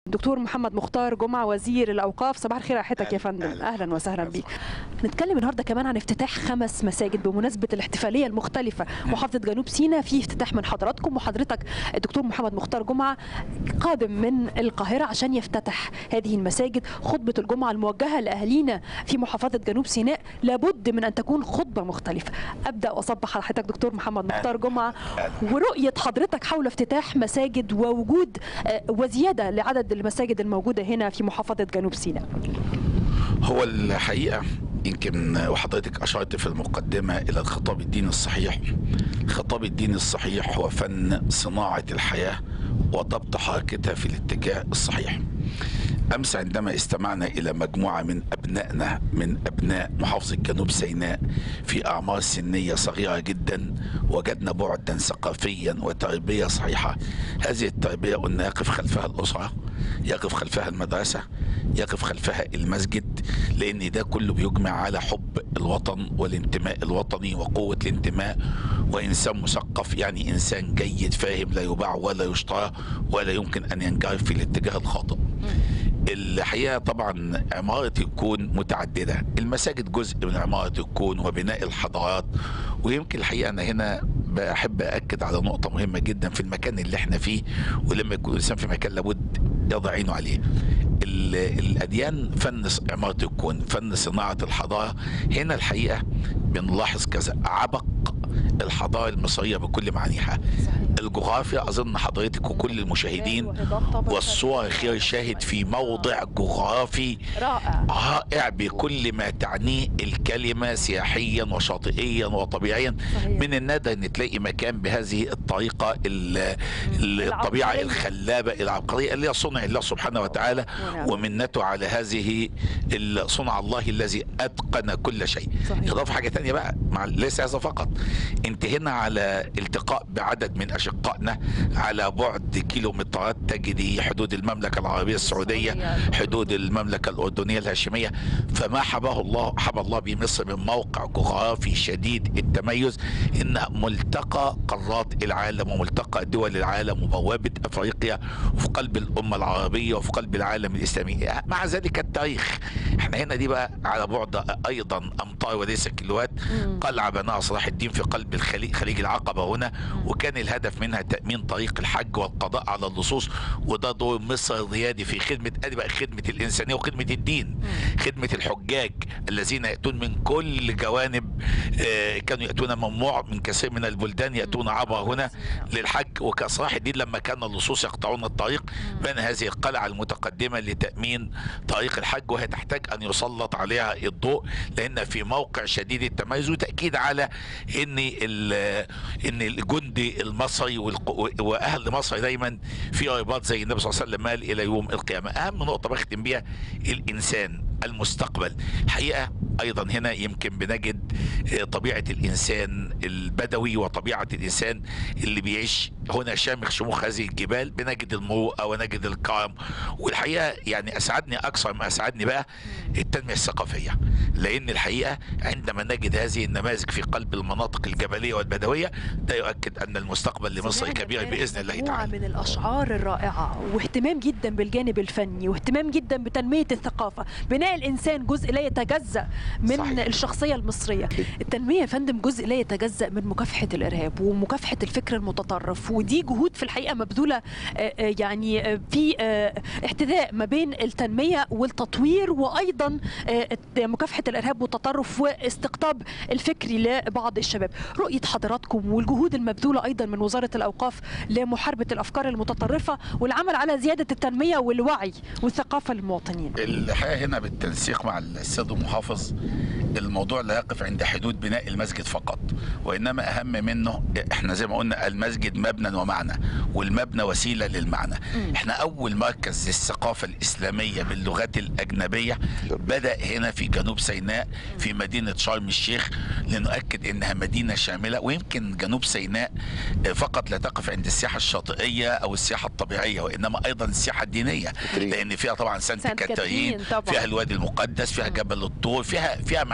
دكتور محمد مختار جمعة وزير الأوقاف صباح الخير على حياتك يا فندم أهلا وسهلا بيك نتكلم النهارده كمان عن افتتاح خمس مساجد بمناسبة الاحتفالية المختلفة محافظة جنوب سيناء في افتتاح من حضراتكم وحضرتك الدكتور محمد مختار جمعة قادم من القاهرة عشان يفتتح هذه المساجد خطبة الجمعة الموجهة لأهالينا في محافظة جنوب سيناء لابد من أن تكون خطبة مختلفة أبدأ وأصبح على حضرتك دكتور محمد مختار جمعة ورؤية حضرتك حول افتتاح مساجد ووجود آه، وزيادة لعدد المساجد الموجودة هنا في محافظة جنوب سيناء هو الحقيقة يمكن وحضرتك أشرت في المقدمة إلى الخطاب الديني الصحيح الخطاب الديني الصحيح هو فن صناعة الحياة وضبط حركتها في الاتجاه الصحيح أمس عندما استمعنا إلى مجموعة من أبنائنا من أبناء محافظة جنوب سيناء في أعمار سنية صغيرة جدا وجدنا بعدا ثقافيا وتربية صحيحة هذه التربية قلنا يقف خلفها الأسرة يقف خلفها المدرسة يقف خلفها المسجد لأن ده كله بيجمع على حب الوطن والانتماء الوطني وقوة الانتماء وإنسان مثقف يعني إنسان جيد فاهم لا يباع ولا يشترى ولا يمكن أن ينجرف في الاتجاه الخاطئ الحقيقه طبعا عماره الكون متعدده المساجد جزء من عماره الكون وبناء الحضارات ويمكن الحقيقه انا هنا بحب اكد على نقطه مهمه جدا في المكان اللي احنا فيه ولما يكون الانسان في مكان لابد يضع عينه عليه ال- الاديان فن ص- عماره الكون فن صناعه الحضاره هنا الحقيقه بنلاحظ كذا عبق الحضاره المصريه بكل معانيها الجغرافيا اظن حضرتك وكل المشاهدين والصور خير شاهد في موضع جغرافي رائع رائع بكل ما تعنيه الكلمة سياحيا وشاطئيا وطبيعيا صحيح. من النادر ان تلاقي مكان بهذه الطريقة ال- ال- الطبيعة العبقرية. الخلابة العبقرية اللي هي صنع الله سبحانه وتعالى ونعم. ومنته على هذه ال- صنع الله الذي اتقن كل شيء صحيح. اضافه حاجه تانية بقى مع ليس هذا فقط انت هنا على التقاء بعدد من اشقائنا على بعد كيلومترات تجدي حدود المملكه العربيه السعوديه السعودية. حدود المملكه الاردنيه الهاشميه فما حباه الله حب الله بمصر من موقع جغرافي شديد التميز انها ملتقى قارات العالم وملتقى دول العالم وبوابه افريقيا وفي قلب الامه العربيه وفي قلب العالم الاسلامي مع ذلك التاريخ احنا هنا دي بقى على بعد ايضا امتار وليس كيلوات مم. قلعه بناها صلاح الدين في قلب الخليج خليج العقبه هنا وكان الهدف منها تامين طريق الحج والقضاء على اللصوص وده دور مصر الريادي في خدمه ادي بقى خدمه الانسانيه وخدمه الدين خدمه الحجاج الذين ياتون من كل جوانب آه، كانوا ياتون ممنوع من كثير من البلدان ياتون عبر هنا للحج وكصلاح الدين لما كان اللصوص يقطعون الطريق بنى هذه القلعه المتقدمه لتامين طريق الحج وهي تحتاج ان يسلط عليها الضوء لان في موقع شديد التميز وتاكيد على ان ال- ان الجندي المصري والق- واهل مصر دايما في رباط زي النبي صلى الله عليه وسلم قال الى يوم القيامه اهم نقطه بختم بيها الانسان المستقبل الحقيقه ايضا هنا يمكن بنجد آه، طبيعه الانسان البدوي وطبيعه الانسان اللي بيعيش هنا شامخ شموخ هذه الجبال بنجد المروءه ونجد الكرم والحقيقه يعني اسعدني اكثر ما اسعدني بقى التنميه الثقافيه لان الحقيقه عندما نجد هذه النماذج في قلب المناطق الجبليه والبدويه ده يؤكد ان المستقبل لمصر سمعنا كبير امبارح باذن الله مجموعة تعالى من الأشعار الرائعة واهتمام جدا بالجانب الفني واهتمام جدا بتنمية الثقافة بناء الإنسان جزء لا يتجزأ من صحيح. صحيح. الشخصية المصرية التنمية يا فندم جزء لا يتجزأ من مكافحة الإرهاب ومكافحة الفكر المتطرف ودي جهود في الحقيقة مبذولة آه، آه، يعني آه، في آه، احتذاء ما بين التنمية والتطوير وأيضا آه، مكافحة الإرهاب والتطرف واستقطاب الفكري لبعض الشباب رؤية حضراتكم والجهود المبذولة أيضا من وزارة الأوقاف لمحاربة الأفكار المتطرفة والعمل على زيادة التنمية والوعي والثقافة للمواطنين الحقيقه هنا بالتنسيق مع السيد المحافظ الموضوع لا يقف عند حدود بناء المسجد فقط وانما اهم منه احنا زي ما قلنا المسجد مبنى ومعنى والمبنى وسيله للمعنى احنا اول مركز للثقافه الاسلاميه باللغات الاجنبيه بدا هنا في جنوب سيناء في مدينه شرم الشيخ لنؤكد انها مدينه شامله ويمكن جنوب سيناء فقط لا تقف عند السياحه الشاطئيه او السياحه الطبيعيه وانما ايضا السياحه الدينيه لان فيها طبعا سانت سانت كاترين كاترين طبعاً. فيها الوادي المقدس فيها جبل الطور فيها فيها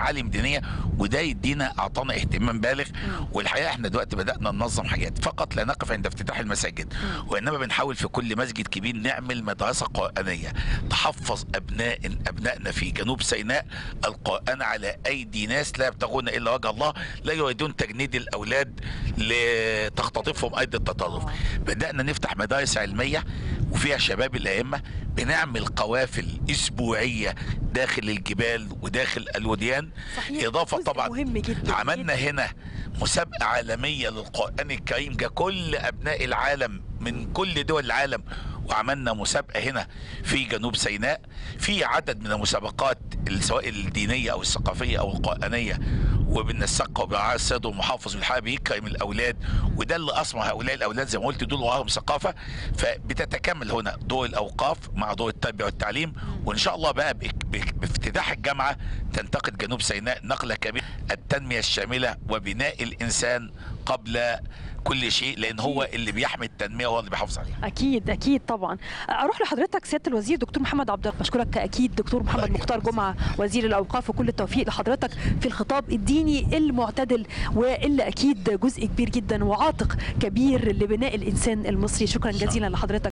معالم دينيه وده يدينا اعطانا اهتمام بالغ والحقيقه احنا دلوقتي بدانا ننظم حاجات فقط لا نقف عند افتتاح المساجد وانما بنحاول في كل مسجد كبير نعمل مدرسه قرانيه تحفظ ابناء ابنائنا في جنوب سيناء القران على ايدي ناس لا يبتغون الا وجه الله لا يريدون تجنيد الاولاد لتختطفهم ايدي التطرف بدانا نفتح مدارس علميه وفيها شباب الائمه بنعمل قوافل اسبوعيه داخل الجبال وداخل الوديان صحيح. اضافه جزء طبعا مهم جدا عملنا هنا مسابقه عالميه للقران الكريم جا كل ابناء العالم من كل دول العالم وعملنا مسابقه هنا في جنوب سيناء في عدد من المسابقات سواء الدينيه او الثقافيه او القرانيه وبننسقها وبرعايه السيد المحافظ والحقيقه بيكرم الاولاد وده اللي اصمع هؤلاء الاولاد زي ما قلت دول وراهم ثقافه فبتتكامل هنا دور الاوقاف مع دور التربيه والتعليم وان شاء الله بقى بك- بك- بافتتاح الجامعه تنتقل جنوب سيناء نقله كبيره التنميه الشامله وبناء الانسان قبل كل شيء لان هو اللي بيحمي التنميه وهو اللي بيحافظ عليها اكيد اكيد طبعا اروح لحضرتك سياده الوزير دكتور محمد عبد الله بشكرك اكيد دكتور محمد الله مختار يكرمك. جمعه وزير الاوقاف وكل التوفيق لحضرتك في الخطاب الديني المعتدل واللي اكيد جزء كبير جدا وعاتق كبير لبناء الانسان المصري شكرا جزيلا لحضرتك